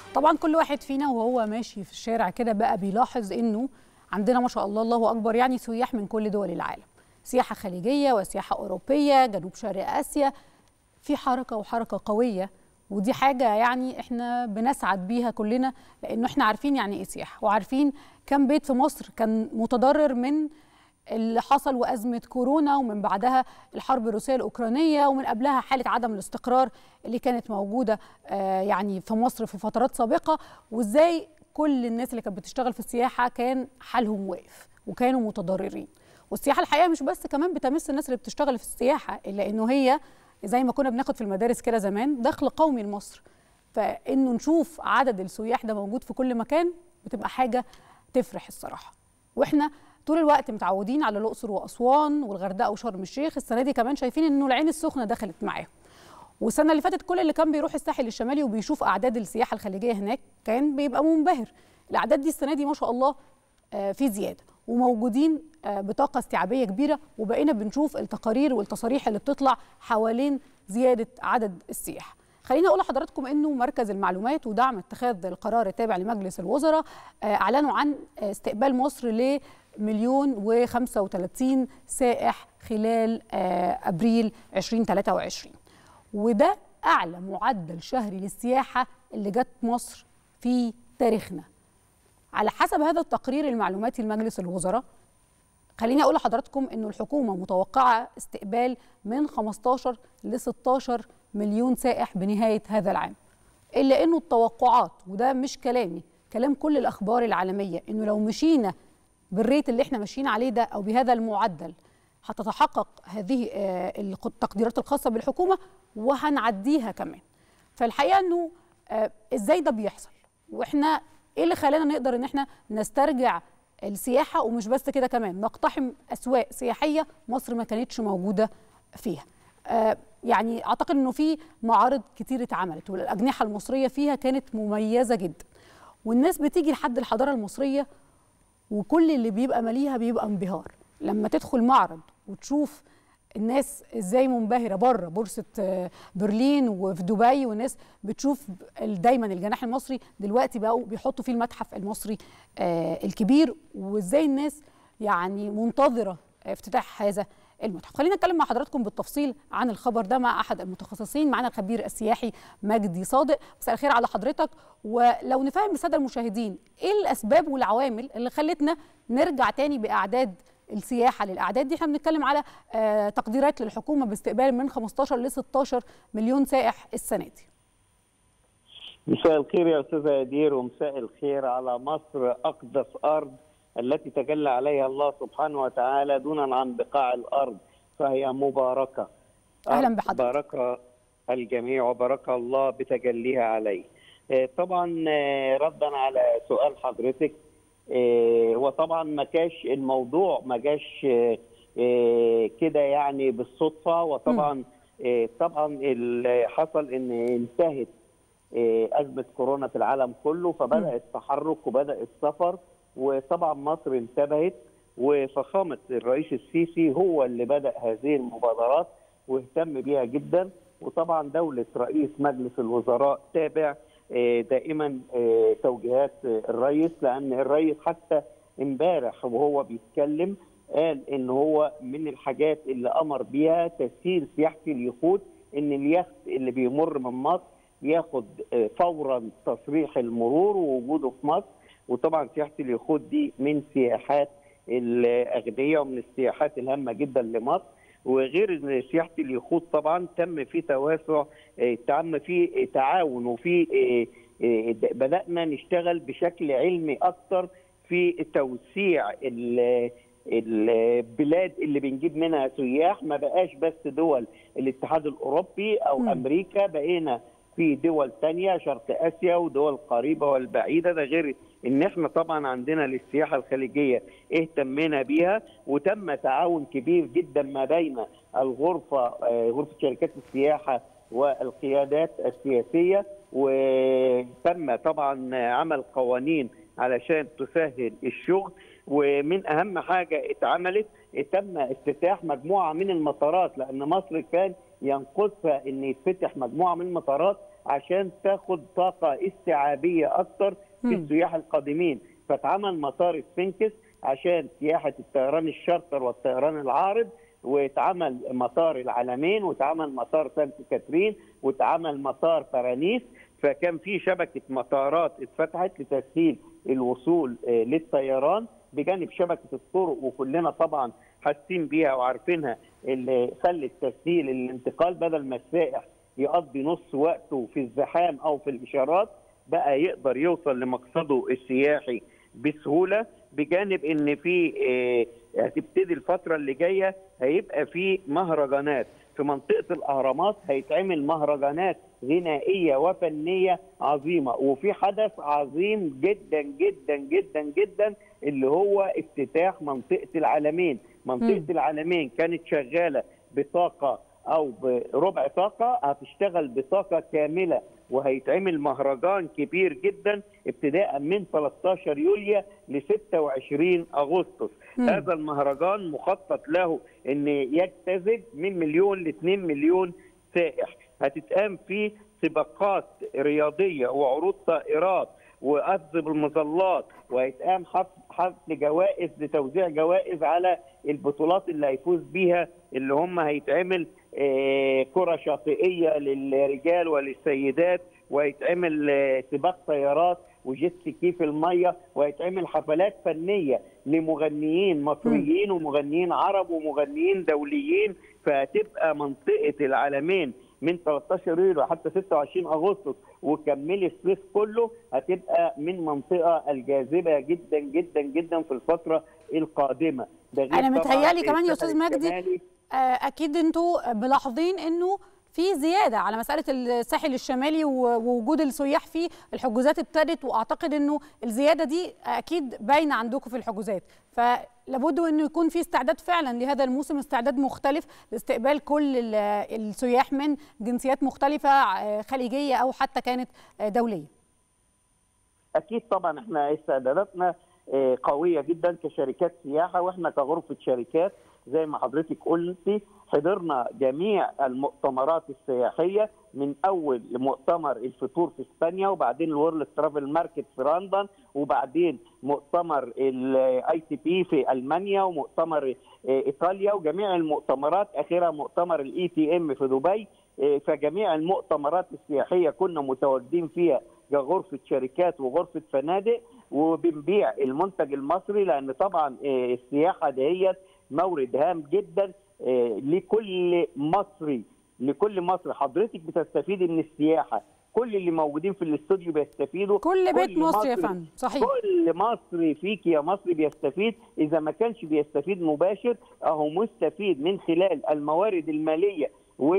طبعا كل واحد فينا وهو ماشي في الشارع كده بقى بيلاحظ انه عندنا ما شاء الله الله اكبر يعني سياح من كل دول العالم سياحه خليجيه وسياحه اوروبيه جنوب شرق اسيا في حركه وحركه قويه ودي حاجه يعني احنا بنسعد بيها كلنا لانه احنا عارفين يعني ايه سياحه وعارفين كم بيت في مصر كان متضرر من اللي حصل وازمه كورونا ومن بعدها الحرب الروسيه الاوكرانيه ومن قبلها حاله عدم الاستقرار اللي كانت موجوده آه يعني في مصر في فترات سابقه وازاي كل الناس اللي كانت بتشتغل في السياحه كان حالهم واقف وكانوا متضررين والسياحه الحقيقه مش بس كمان بتمس الناس اللي بتشتغل في السياحه الا انه هي زي ما كنا بناخد في المدارس كده زمان دخل قومي لمصر فانه نشوف عدد السياح ده موجود في كل مكان بتبقى حاجه تفرح الصراحه واحنا طول الوقت متعودين على الاقصر واسوان والغردقه وشرم الشيخ السنه دي كمان شايفين انه العين السخنه دخلت معاهم والسنه اللي فاتت كل اللي كان بيروح الساحل الشمالي وبيشوف اعداد السياحه الخليجيه هناك كان بيبقى منبهر الاعداد دي السنه دي ما شاء الله في زياده وموجودين بطاقه استيعابيه كبيره وبقينا بنشوف التقارير والتصاريح اللي بتطلع حوالين زياده عدد السياح خليني اقول لحضراتكم انه مركز المعلومات ودعم اتخاذ القرار التابع لمجلس الوزراء اعلنوا عن استقبال مصر ل مليون و35 سائح خلال ابريل 2023 وده اعلى معدل شهري للسياحه اللي جت مصر في تاريخنا على حسب هذا التقرير المعلوماتي لمجلس الوزراء خليني اقول لحضراتكم انه الحكومه متوقعه استقبال من 15 ل 16 مليون سائح بنهايه هذا العام الا انه التوقعات وده مش كلامي كلام كل الاخبار العالميه انه لو مشينا بالريت اللي احنا ماشيين عليه ده او بهذا المعدل هتتحقق هذه التقديرات الخاصه بالحكومه وهنعديها كمان فالحقيقه انه ازاي ده بيحصل واحنا ايه اللي خلانا نقدر ان احنا نسترجع السياحه ومش بس كده كمان نقتحم اسواق سياحيه مصر ما كانتش موجوده فيها يعني اعتقد انه في معارض كتير اتعملت والاجنحه المصريه فيها كانت مميزه جدا والناس بتيجي لحد الحضاره المصريه وكل اللي بيبقى ماليها بيبقى انبهار لما تدخل معرض وتشوف الناس ازاي منبهره بره بورصه برلين وفي دبي والناس بتشوف دايما الجناح المصري دلوقتي بقوا بيحطوا فيه المتحف المصري الكبير وازاي الناس يعني منتظره افتتاح هذا المتحف خلينا نتكلم مع حضراتكم بالتفصيل عن الخبر ده مع احد المتخصصين معنا الخبير السياحي مجدي صادق مساء الخير على حضرتك ولو نفهم الساده المشاهدين ايه الاسباب والعوامل اللي خلتنا نرجع تاني باعداد السياحه للاعداد دي احنا بنتكلم على آه تقديرات للحكومه باستقبال من 15 ل 16 مليون سائح السنه دي مساء الخير يا استاذه يدير ومساء الخير على مصر اقدس ارض التي تجلى عليها الله سبحانه وتعالى دونا عن بقاع الارض فهي مباركه اهلا بحضرتك بارك الجميع وبارك الله بتجليها عليه طبعا ردا على سؤال حضرتك هو طبعا ما كاش الموضوع ما جاش كده يعني بالصدفه وطبعا طبعا اللي حصل ان انتهت ازمه كورونا في العالم كله فبدا التحرك وبدا السفر وطبعا مصر انتبهت وفخامه الرئيس السيسي هو اللي بدا هذه المبادرات واهتم بيها جدا وطبعا دوله رئيس مجلس الوزراء تابع دائما توجيهات الرئيس لان الرئيس حتى امبارح وهو بيتكلم قال ان هو من الحاجات اللي امر بيها تسهيل سياحه اليخوت ان اليخت اللي بيمر من مصر ياخد فورا تصريح المرور ووجوده في مصر وطبعا سياحه اليخوت دي من سياحات الاغنياء ومن السياحات الهامه جدا لمصر وغير ان سياحه اليخوت طبعا تم في توسع تم في تعاون وفي بدانا نشتغل بشكل علمي اكثر في توسيع البلاد اللي بنجيب منها سياح ما بقاش بس دول الاتحاد الاوروبي او م. امريكا بقينا في دول تانية شرق اسيا ودول قريبه والبعيده ده غير ان احنا طبعا عندنا للسياحه الخليجيه اهتمينا بيها وتم تعاون كبير جدا ما بين الغرفه غرفه شركات السياحه والقيادات السياسيه وتم طبعا عمل قوانين علشان تسهل الشغل ومن اهم حاجه اتعملت تم افتتاح مجموعه من المطارات لان مصر كان ينقصها ان يتفتح مجموعه من المطارات عشان تاخد طاقه استيعابيه اكتر في مم. السياح القادمين فاتعمل مطار سفنكس عشان سياحه الطيران الشارتر والطيران العارض واتعمل مطار العلمين واتعمل مطار سانت كاترين واتعمل مطار بارانيس فكان في شبكه مطارات اتفتحت لتسهيل الوصول آه، للطيران بجانب شبكه الطرق وكلنا طبعا حاسين بيها وعارفينها اللي خلت تسهيل الانتقال بدل ما السائح يقضي نص وقته في الزحام او في الاشارات بقى يقدر يوصل لمقصده السياحي بسهوله بجانب ان في آه، هتبتدي الفتره اللي جايه هيبقى في مهرجانات في منطقه الاهرامات هيتعمل مهرجانات غنائيه وفنيه عظيمه وفي حدث عظيم جدا جدا جدا جدا اللي هو افتتاح منطقه العالمين منطقه مم. العالمين كانت شغاله بطاقه او بربع طاقه هتشتغل بطاقه كامله وهيتعمل مهرجان كبير جدا ابتداء من 13 يوليو ل 26 اغسطس مم. هذا المهرجان مخطط له ان يجتذب من مليون ل 2 مليون سائح هتتقام فيه سباقات رياضيه وعروض طائرات واخذ بالمظلات وهيتقام حفل حفل جوائز لتوزيع جوائز على البطولات اللي هيفوز بيها اللي هم هيتعمل آه، كره شاطئيه للرجال وللسيدات وهيتعمل آه، سباق طيارات وجيت سكي في الميه وهيتعمل حفلات فنيه لمغنيين مصريين ومغنيين عرب ومغنيين دوليين فهتبقى منطقه العالمين من 13 يوليو حتى 26 اغسطس وكملي الصيف كله هتبقى من منطقه الجاذبه جدا جدا جدا في الفتره القادمه ده غير أنا طبعاً متهيألي كمان يا الساحل أستاذ مجدي الشمالي. آه، اكيد انتوا ملاحظين انه في زياده على مساله الساحل الشمالي ووجود السياح فيه الحجوزات ابتدت واعتقد انه الزياده دي اكيد باينه عندكم في الحجوزات فلابد انه يكون في استعداد فعلا لهذا الموسم استعداد مختلف لاستقبال كل ال- السياح من جنسيات مختلفه آه، خليجيه او حتى كانت آه، دوليه اكيد طبعا احنا استعداداتنا آه، قويه جدا كشركات سياحه واحنا كغرفه شركات زي ما حضرتك قلتي حضرنا جميع المؤتمرات السياحيه من اول مؤتمر الفطور في اسبانيا وبعدين الورلد ترافل ماركت في لندن وبعدين مؤتمر الاي تي بي في المانيا ومؤتمر آه، ايطاليا وجميع المؤتمرات اخرها مؤتمر الاي تي ام في دبي آه، فجميع المؤتمرات السياحيه كنا متواجدين فيها كغرفه شركات وغرفه فنادق وبنبيع المنتج المصري لان طبعا آه، السياحه ديت مورد هام جدا آه، لكل مصري لكل مصري حضرتك بتستفيدي من السياحه كل اللي موجودين في الاستوديو بيستفيدوا كل بيت كل مصري يا مصري- فندم صحيح كل مصري فيك يا مصري بيستفيد اذا ما كانش بيستفيد مباشر اهو مستفيد من خلال الموارد الماليه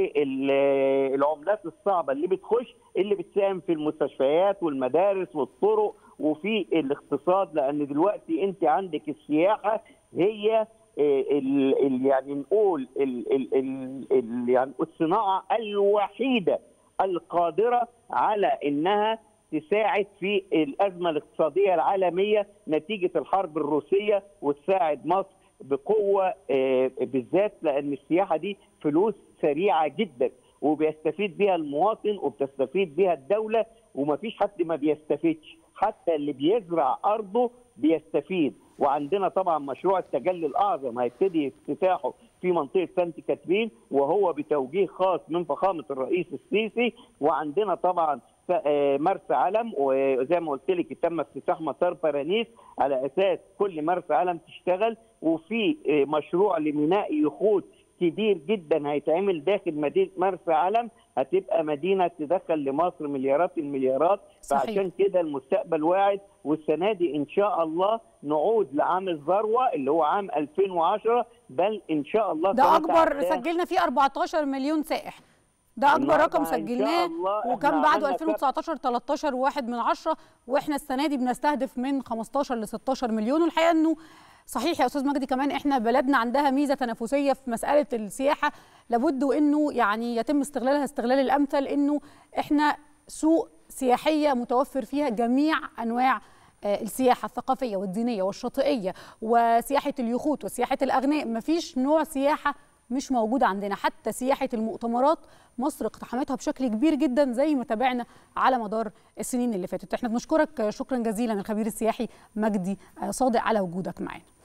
والعملات الصعبه اللي بتخش اللي بتساهم في المستشفيات والمدارس والطرق وفي الاقتصاد لان دلوقتي انت عندك السياحه هي آه، ال ال يعني نقول ال ال ال ال يعني الصناعه الوحيده القادره على انها تساعد في الازمه الاقتصاديه العالميه نتيجه الحرب الروسيه وتساعد مصر بقوه آه، بالذات لان السياحه دي فلوس سريعه جدا وبيستفيد بيها المواطن وبتستفيد بيها الدوله ومفيش حد ما بيستفيدش حتى اللي بيزرع ارضه بيستفيد وعندنا طبعا مشروع التجلي الاعظم هيبتدي افتتاحه في منطقه سانت كاترين وهو بتوجيه خاص من فخامه الرئيس السيسي وعندنا طبعا ف- آه، مرسى علم وزي ما قلت لك تم افتتاح مطار بارانيس على اساس كل مرسى علم تشتغل وفي آه، مشروع لميناء يخوت كبير جدا هيتعمل داخل مدينه مرسى علم هتبقى مدينه تدخل لمصر مليارات المليارات صحيح. فعشان كده المستقبل واعد والسنه دي ان شاء الله نعود لعام الذروه اللي هو عام 2010 بل ان شاء الله ده سنة اكبر عداها. سجلنا فيه 14 مليون سائح ده اكبر النهاردة رقم إن شاء سجلناه الله إحنا وكان بعده عملنا 2019 13 واحد من عشرة واحنا السنه دي بنستهدف من 15 ل 16 مليون والحقيقه انه صحيح يا استاذ مجدي كمان احنا بلدنا عندها ميزه تنافسيه في مساله السياحه لابد انه يعني يتم استغلالها استغلال الامثل انه احنا سوق سياحيه متوفر فيها جميع انواع آه، السياحه الثقافيه والدينيه والشاطئيه وسياحه اليخوت وسياحه الاغنياء مفيش نوع سياحه مش موجوده عندنا حتى سياحه المؤتمرات مصر اقتحمتها بشكل كبير جدا زي ما تابعنا على مدار السنين اللي فاتت احنا بنشكرك شكرا جزيلا الخبير السياحي مجدي صادق على وجودك معنا